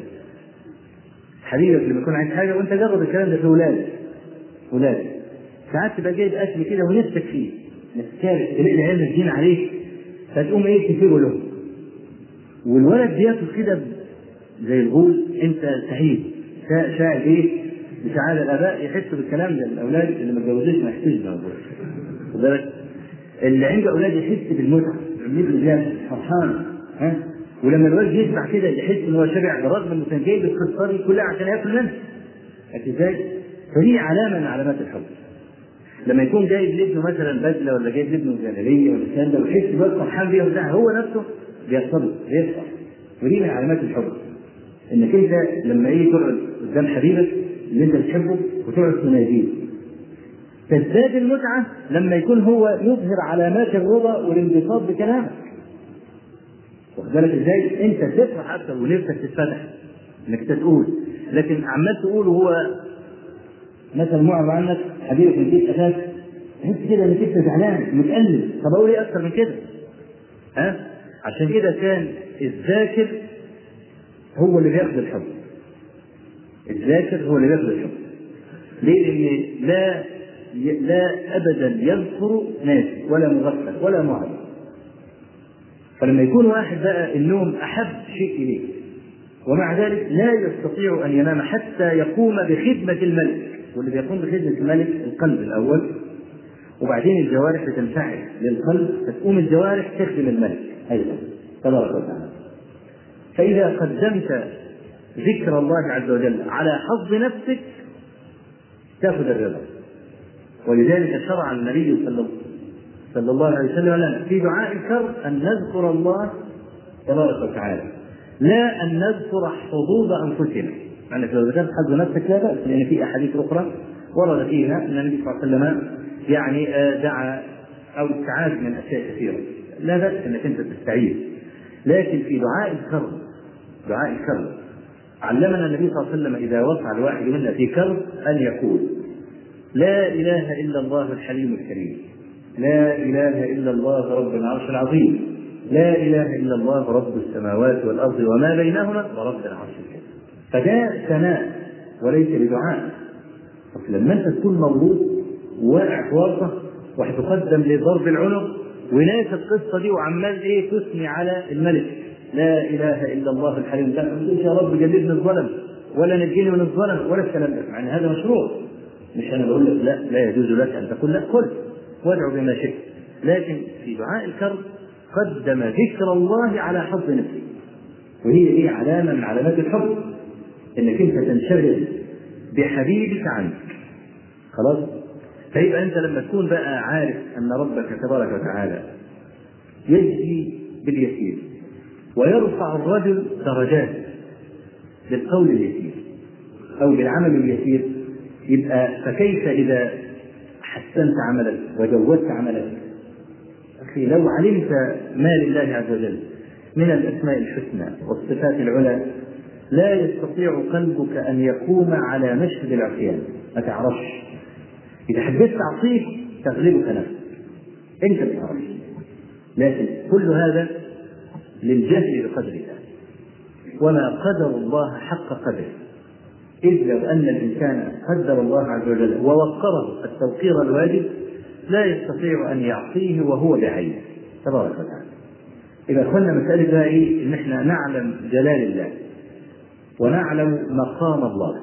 حبيبك لما يكون عايز حاجة وأنت جرب الكلام ده في ولادك ولادك ساعات تبقى جايب أكل كده ونفسك فيه نفسك تلاقي العيال نازلين عليك فتقوم إيه تسيبه له والولد بياكل كده زي الغول أنت سعيد شاعر إيه بسعادة الآباء يحسوا بالكلام ده الأولاد اللي ما اتجوزوش ما يحسوش بالموضوع خد بالك اللي عنده أولاد يحس بالمتعة الابن جاهز فرحان ها ولما الولد يشبع كده يحس ان هو شبع برغم انه كان جايب القصه دي كلها عشان ياكل منها ازاي؟ فدي علامه من علامات الحب لما يكون جايب لابنه مثلا بدله ولا جايب لابنه جلاليه ولا الكلام ده ويحس بقى فرحان بيها وبتاع هو نفسه بيرتبط بيفرح ودي من علامات الحب انك انت لما ايه تقعد قدام حبيبك اللي انت بتحبه وتقعد تناديه تزداد المتعه لما يكون هو يظهر علامات الرضا والانبساط بكلامك واخد بالك ازاي؟ انت تفرح اكتر ونفسك تتفتح انك تقول لكن عمال تقول وهو مثلا معرض عنك حبيبك من البيت اساس تحس كده انك انت زعلان متألم طب اقول ايه اكتر من كده؟ ها؟ عشان كده كان الذاكر هو اللي بياخد الحب الذاكر هو اللي بياخد الحب ليه؟ لان لا لا ابدا يذكر ناسي ولا مغفل ولا معرض فلما يكون واحد بقى النوم احب شيء اليه ومع ذلك لا يستطيع ان ينام حتى يقوم بخدمه الملك واللي بيقوم بخدمه الملك القلب الاول وبعدين الجوارح بتنفعل للقلب فتقوم الجوارح تخدم الملك ايضا تبارك وتعالى فاذا قدمت ذكر الله عز وجل على حظ نفسك تاخذ الرضا ولذلك شرع النبي صلى صلى الله عليه وسلم لنا في دعاء الكرب ان نذكر الله تبارك وتعالى لا ان نذكر حظوظ انفسنا يعني لو ذكرت حظ نفسك لا باس لان في احاديث اخرى ورد فيها ان النبي صلى الله عليه وسلم يعني دعا او استعاذ من اشياء كثيره لا باس انك انت تستعيذ لكن في دعاء الكرب دعاء الكرب علمنا النبي صلى الله عليه وسلم اذا وقع الواحد منا في كرب ان يقول لا اله الا الله الحليم الكريم لا اله الا الله رب العرش العظيم لا اله الا الله رب السماوات والارض وما بينهما ورب العرش الكريم فده ثناء وليس بدعاء لما انت تكون موجود واقع في ورطه وهتقدم لضرب العنق وناس القصه دي وعمال ايه تثني على الملك لا اله الا الله الحليم لا تقولش يا رب جنبني الظلم ولا نجيني من الظلم ولا الكلام ده مع ان هذا مشروع مش انا بقول لك لا لا يجوز لك ان تقول لا كل وادعو بما شئت لكن في دعاء الكرب قدم ذكر الله على حظ نفسه وهي دي علامه من علامات الحب انك انت تنشغل بحبيبك عنك خلاص فيبقى انت لما تكون بقى عارف ان ربك تبارك وتعالى يجزي باليسير ويرفع الرجل درجات بالقول اليسير او بالعمل اليسير يبقى فكيف اذا حسنت عملك وجودت عملك اخي لو علمت ما لله عز وجل من الاسماء الحسنى والصفات العلى لا يستطيع قلبك ان يقوم على مشهد العصيان ما تعرفش اذا حبيت تعصيه تغلبك نفسك انت ما تعرفش لكن كل هذا للجهل بقدر الله وما قدر الله حق قدره إذ لو أن الإنسان قدر الله عز وجل ووقره التوقير الواجب لا يستطيع أن يعصيه وهو بعينه تبارك وتعالى. إذا قلنا مسألة بقى إيه؟ إن إحنا نعلم جلال الله ونعلم مقام الله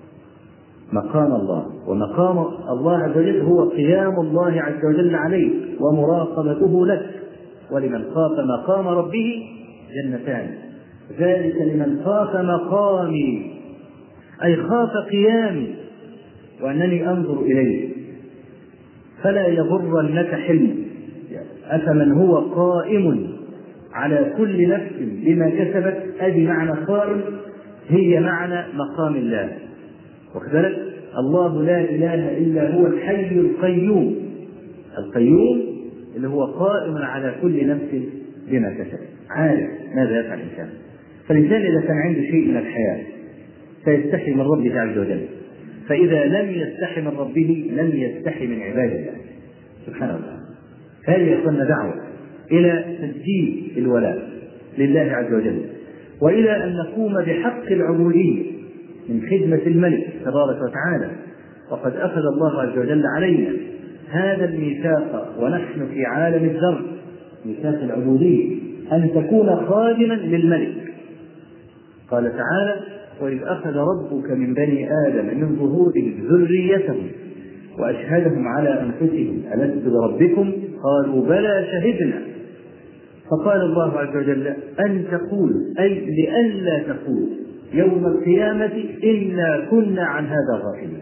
مقام الله ومقام الله عز وجل هو قيام الله عز وجل عليك ومراقبته لك ولمن خاف مقام ربه جنتان ذلك لمن خاف مقامي أي خاف قيامي وأنني أنظر إليه فلا يغرنك حلم أفمن هو قائم على كل نفس بما كسبت أدي معنى قائم هي معنى مقام الله واخد بالك الله لا إله إلا هو الحي القيوم القيوم اللي هو قائم على كل نفس بما كسبت عارف ماذا يفعل الإنسان فالإنسان إذا كان عنده شيء من الحياة فيستحي من ربه عز وجل فإذا لم يستحي من ربه لم يستحي من عباد الله سبحانه وتعالى هذه يكون دعوة إلى تسجيل الولاء لله عز وجل وإلى أن نقوم بحق العبودية من خدمة الملك تبارك وتعالى وقد أخذ الله عز وجل علينا هذا الميثاق ونحن في عالم الذر ميثاق العبودية أن تكون خادما للملك قال تعالى وإذ أخذ ربك من بني آدم من ظهورهم ذريتهم وأشهدهم على أنفسهم ألست بربكم قالوا بلى شهدنا فقال الله عز وجل أن تقول أي لئلا تقول يوم القيامة إنا كنا عن هذا غافلين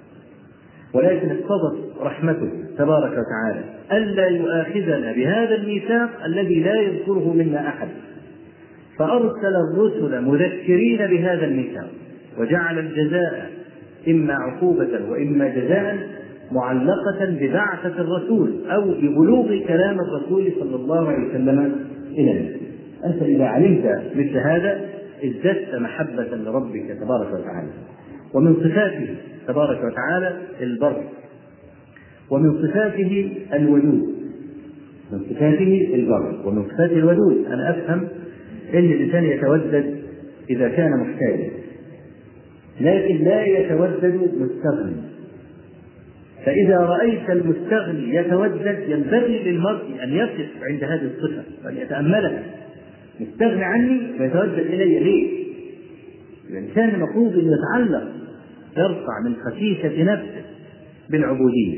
ولكن اقتضت رحمته تبارك وتعالى ألا يؤاخذنا بهذا الميثاق الذي لا يذكره منا أحد فأرسل الرسل مذكرين بهذا الميثاق وجعل الجزاء إما عقوبة وإما جزاء معلقة ببعثة الرسول أو ببلوغ كلام الرسول صلى الله عليه وسلم إلى الناس. أنت إذا علمت مثل هذا ازددت محبة لربك تبارك وتعالى. ومن صفاته تبارك وتعالى البر. ومن صفاته الودود. من صفاته البر ومن صفاته الودود أنا أفهم ان الانسان يتودد اذا كان محتاجا لكن لا يتودد مستغني فإذا رأيت المستغني يتودد ينبغي للمرء أن يقف عند هذه الصفة وأن يتأملها مستغني عني فيتودد إلي ليه؟ الإنسان المفروض أن يتعلق يرفع من خفيفة نفسه بالعبودية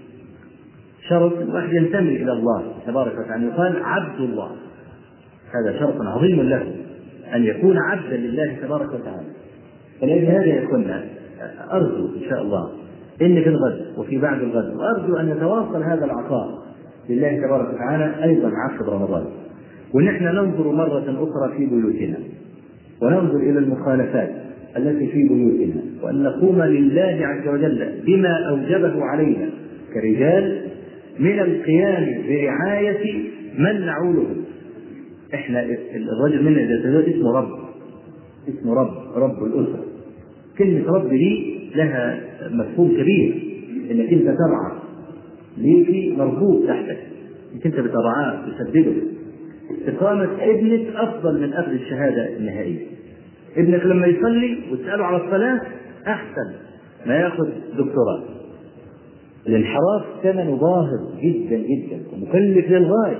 شرط الواحد ينتمي إلى الله تبارك وتعالى يقال عبد الله هذا شرط عظيم له أن يكون عبدا لله تبارك وتعالى فلأجل هذا يكون أرجو إن شاء الله إن في الغد وفي بعد الغد وأرجو أن يتواصل هذا العطاء لله تبارك وتعالى أيضا عقب رمضان ونحن ننظر مرة أخرى في بيوتنا وننظر إلى المخالفات التي في بيوتنا وأن نقوم لله عز وجل بما أوجبه علينا كرجال من القيام برعاية من نعوله احنا الرجل منا اذا تزوج اسمه رب اسمه رب رب الاسره كلمه رب دي لها مفهوم كبير انك انت ترعى ليكي مربوط تحتك انك انت بترعاه تسدده استقامة ابنك أفضل من أخذ الشهادة النهائية. ابنك لما يصلي وتسأله على الصلاة أحسن ما ياخذ دكتوراه. الانحراف ثمنه باهظ جدا جدا ومكلف للغاية.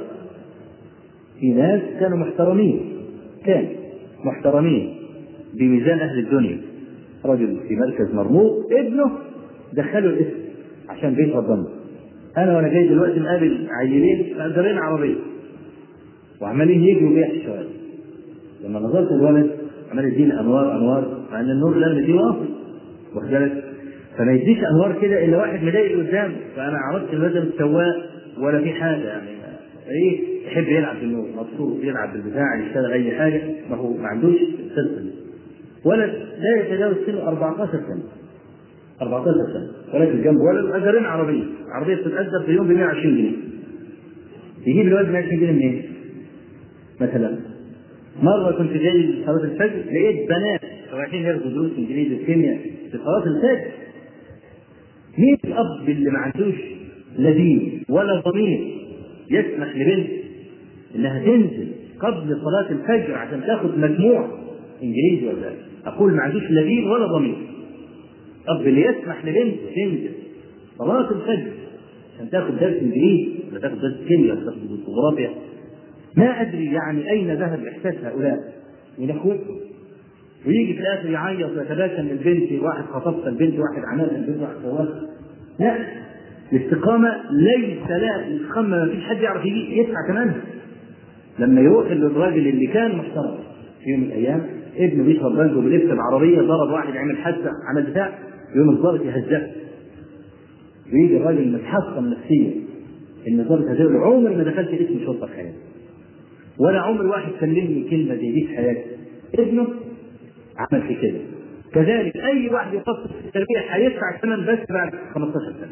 في ناس كانوا محترمين كان محترمين بميزان أهل الدنيا رجل في مركز مرموق ابنه دخله الاسم عشان بيت ربنا انا وانا جاي دلوقتي مقابل عيلين مأجرين عربيه وعمالين يجوا بيها في الشوارع لما نظرت الولد عمال يديني انوار انوار مع ان النور اللي دي واصل واخد بالك فما يديش انوار كده الا واحد مضايق قدامه فانا عرفت الولد مش سواق ولا في حاجه يعني ايه يحب يلعب بالنور مبسوط يلعب بالبتاع يشتغل اي حاجه ما هو ما عندوش السلسله ولد لا يتجاوز سنه 14 سنه 14 سنه ولكن جنب ولد اجرين عربيه عربيه بتتاجر في يوم ب 120 جنيه يجيب الولد 120 جنيه منين؟ مثلا مرة كنت جاي صلاة الفجر لقيت بنات رايحين ياخدوا دروس انجليزي وكيمياء في صلاة الفجر. مين الأب اللي ما عندوش لا دين ولا ضمير يسمح لبنت انها تنزل قبل صلاة الفجر عشان تاخد مجموع انجليزي ولا اقول ما عندوش لا دين ولا ضمير. اب اللي يسمح لبنت تنزل صلاة الفجر عشان تاخد درس انجليزي ولا تاخد درس كيمياء ولا تاخد جغرافيا ما ادري يعني اين ذهب احساس هؤلاء من اخوتهم ويجي في الاخر يعيط ويتباشى من البنت واحد خطبت البنت واحد عملها البنت واحد سواها لا الاستقامة ليس لا الاستقامة ما فيش حد يعرف يجي يدفع ثمنها لما يروح للراجل اللي كان محترم في يوم من الايام ابنه بيشرب بنجو بلبس العربية ضرب واحد عمل حادثة عمل بتاع يوم الضابط يهزقه ويجي الراجل متحصن نفسيا ان الضابط هزقه عمري ما دخلت اسم شرطة في حياتي ولا عمر واحد كلمني كلمه زي دي في حياتي ابنه عمل في كده كذلك اي واحد يخصص في التربيه هيدفع الثمن بس بعد 15 سنه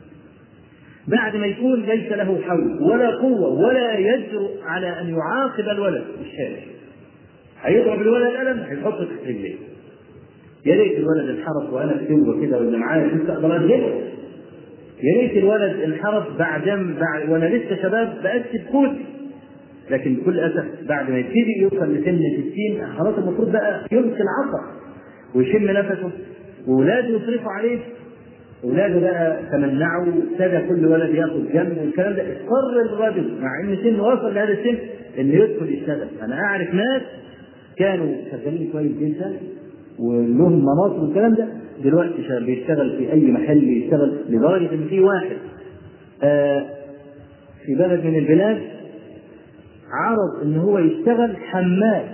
بعد ما يكون ليس له حول ولا قوه ولا يجرؤ على ان يعاقب الولد في الشارع هيضرب الولد قلم هيحطه تحت رجليه يا ريت الولد انحرف وانا في توبه كده ولا معايا فلوس اقدر اجيبه يا ريت الولد انحرف بعد بعد وانا لسه شباب بأكتب كوتي لكن بكل اسف بعد ما يبتدي يوصل لسن 60 خلاص المفروض بقى يمسك العصا ويشم نفسه واولاده يصرفوا عليه اولاده بقى تمنعوا ابتدى كل ولد ياخذ جنب والكلام ده اضطر الرجل مع ان سنه وصل لهذا السن انه يدخل يشتغل انا اعرف ناس كانوا شغالين كويس جدا ولهم مناصب والكلام ده دلوقتي بيشتغل في اي محل يشتغل لدرجه ان في واحد آه في بلد من البلاد عرض ان هو يشتغل حمال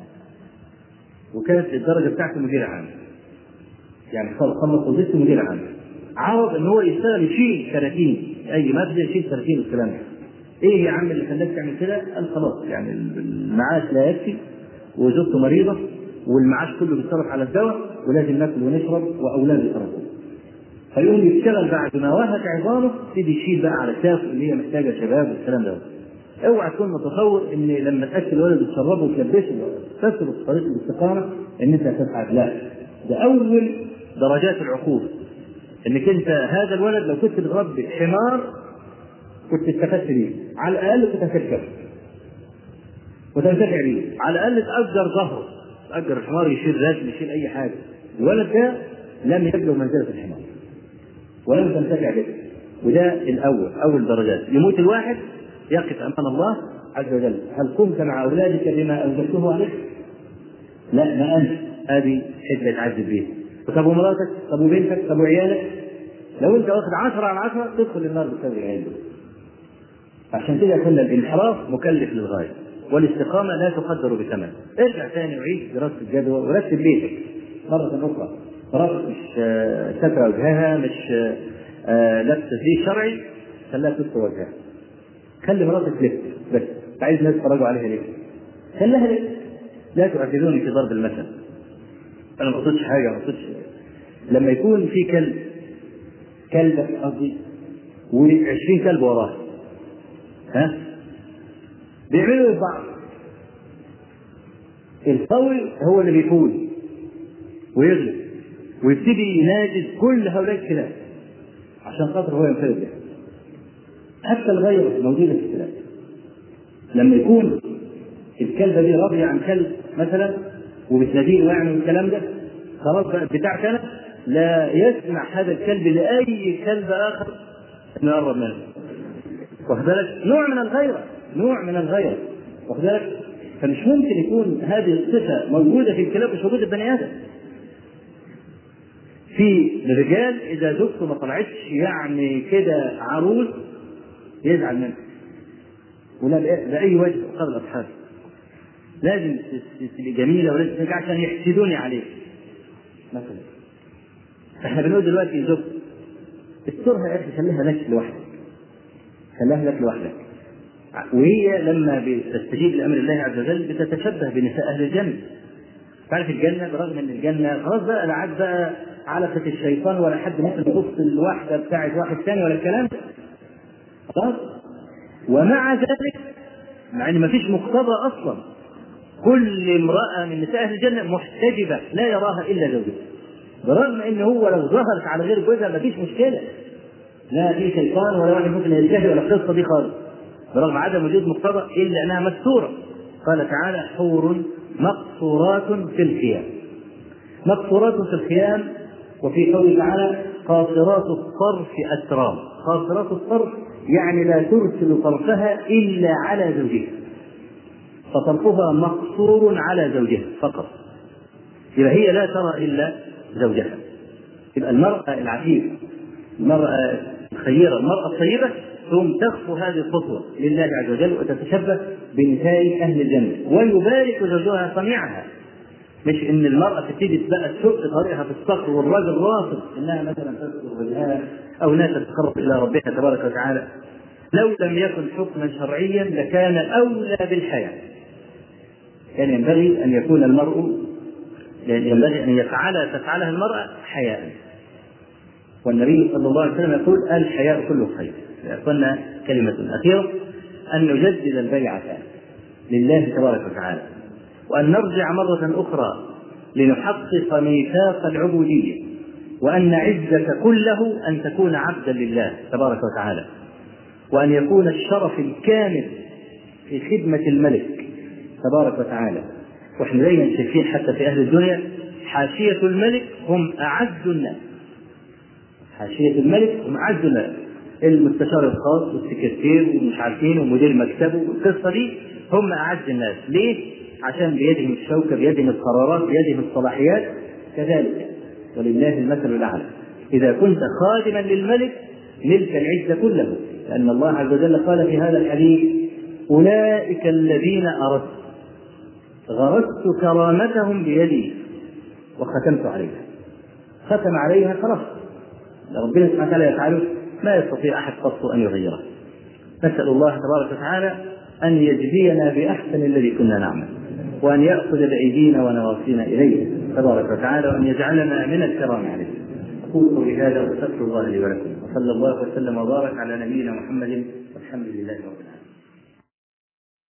وكانت الدرجه بتاعته مدير عام يعني خلص وظيفته مدير عام عرض ان هو يشتغل يشيل كراتين اي ماده يشيل كراتين والكلام ده ايه يا عم اللي خلاك تعمل كده؟ قال خلاص يعني المعاش لا يكفي وزوجته مريضه والمعاش كله بيتصرف على الدواء ولازم ناكل ونشرب واولاده يصرفوا فيقوم يشتغل بعد ما وهك عظامه يبتدي يشيل بقى على كتافه اللي هي محتاجه شباب والكلام ده اوعى تكون متصور ان لما تاكل الولد وتشربه وتلبسه تسلك طريق الاستقامه ان انت تفعل لا ده اول درجات العقوبه انك انت هذا الولد لو كنت بتربي حمار كنت استفدت بيه على الاقل كنت هتركبه وتنتفع بيه على الاقل تاجر ظهره تاجر الحمار يشيل رجل يشيل اي حاجه الولد ده لم يبلغ منزله الحمار ولم تنتفع به وده الاول اول درجات يموت الواحد يقف امام الله عز وجل هل قمت مع اولادك بما اوجبته عليك؟ لا ما انت هذه حته تعذب بيها طب ومراتك طب وبنتك طب وعيالك لو انت واخد عشرة على عشرة تدخل النار بسبب العيال عشان كده كنا الانحراف مكلف للغايه والاستقامه لا تقدر بثمن ارجع ثاني وعيد دراسه الجدوى ورتب بيتك مره اخرى مراتك مش ستر وجهها مش لابسه زي شرعي خليها تستر وجهها خلي مراتك لبس بس عايز الناس يتفرجوا عليها ليه؟ خليها لبس لا تعتذروني في ضرب المثل انا ما قصدتش حاجه ما قصدتش لما يكون في كلب كلبك قصدي و20 كلب وراه ها بيعملوا بعض القوي هو اللي بيفوز ويغلب ويبتدي ينادي كل هؤلاء الكلاب عشان خاطر هو ينفرد بها حتى الغيرة موجودة في الكلاب لما يكون الكلبة دي راضية عن كلب مثلا وبتناديه ويعمل الكلام ده خلاص بقى بتاع كلب لا يسمع هذا الكلب لأي كلب آخر إنه يقرب منه واخد بالك؟ نوع من الغيرة نوع من الغيرة واخد بالك؟ فمش ممكن يكون هذه الصفة موجودة في الكلاب مش موجودة في بني آدم. في الرجال إذا زوجته ما طلعتش يعني كده عروس يزعل منها. ولا بأي وجه قبل أصحابه. لازم تبقى جميلة ولازم ترجع عشان يحسدوني عليك. مثلا. احنا بنقول دلوقتي زوجتك استرها يا اخي خليها لك لوحدك. خليها لك لوحدك. وهي لما بتستجيب لامر الله عز وجل بتتشبه بنساء اهل الجنه. تعرف الجنه برغم ان الجنه خلاص بقى لا عاد بقى علقه الشيطان ولا حد ممكن يبص الواحده بتاعت واحد ثاني ولا الكلام ده. خلاص؟ ومع ذلك مع ان ما فيش مقتضى اصلا كل امراه من نساء اهل الجنه محتجبه لا يراها الا زوجها. برغم ان هو لو ظهرت على غير جوزها ما فيش مشكله. لا في شيطان ولا واحد ممكن ينتهي ولا القصه دي خالص. برغم عدم وجود مقتضى الا انها مستوره قال تعالى حور مقصورات في الخيام مقصورات في الخيام وفي قوله تعالى قاصرات الطرف اترام قاصرات الطرف يعني لا ترسل طرفها الا على زوجها فطرفها مقصور على زوجها فقط يبقى هي لا ترى الا زوجها يبقى المراه العفيفه المراه الخيره المراه الطيبه ثم تخفو هذه الخطوة لله عز وجل وتتشبه بنساء أهل الجنة ويبارك زوجها صنيعها مش ان المرأة تبتدي بقى تشق طريقها في الصخر والراجل رافض انها مثلا تذكر وجهها او انها تتقرب الى ربها تبارك وتعالى لو لم يكن حكما شرعيا لكان اولى بالحياة كان ينبغي ان يكون المرء ينبغي ان يفعل تفعلها المرأة حياء والنبي صلى الله عليه وسلم يقول الحياء كله خير قلنا كلمة أخيرة أن نجدد البيعة لله تبارك وتعالى وأن نرجع مرة أخرى لنحقق ميثاق العبودية وأن عزك كله أن تكون عبدا لله تبارك وتعالى وأن يكون الشرف الكامل في خدمة الملك تبارك وتعالى واحنا دايما شايفين حتى في أهل الدنيا حاشية الملك هم أعز الناس حاشية الملك هم أعز الناس المستشار الخاص والسكرتير ومش عارفين ومدير مكتبه والقصه دي هم اعز الناس ليه؟ عشان بيدهم الشوكه بيدهم القرارات بيدهم الصلاحيات كذلك ولله المثل الاعلى اذا كنت خادما للملك نلت العز كله لان الله عز وجل قال في هذا الحديث اولئك الذين اردت غرست كرامتهم بيدي وختمت عليها ختم عليها خلاص ربنا سبحانه وتعالى يفعله ما يستطيع احد قط ان يغيره. نسال الله تبارك وتعالى ان يجزينا باحسن الذي كنا نعمل وان ياخذ بايدينا ونواصينا اليه تبارك وتعالى وان يجعلنا من الكرام عليه. اقول قولي هذا واستغفر الله لي ولكم وصلى الله وسلم وبارك على نبينا محمد والحمد لله رب العالمين.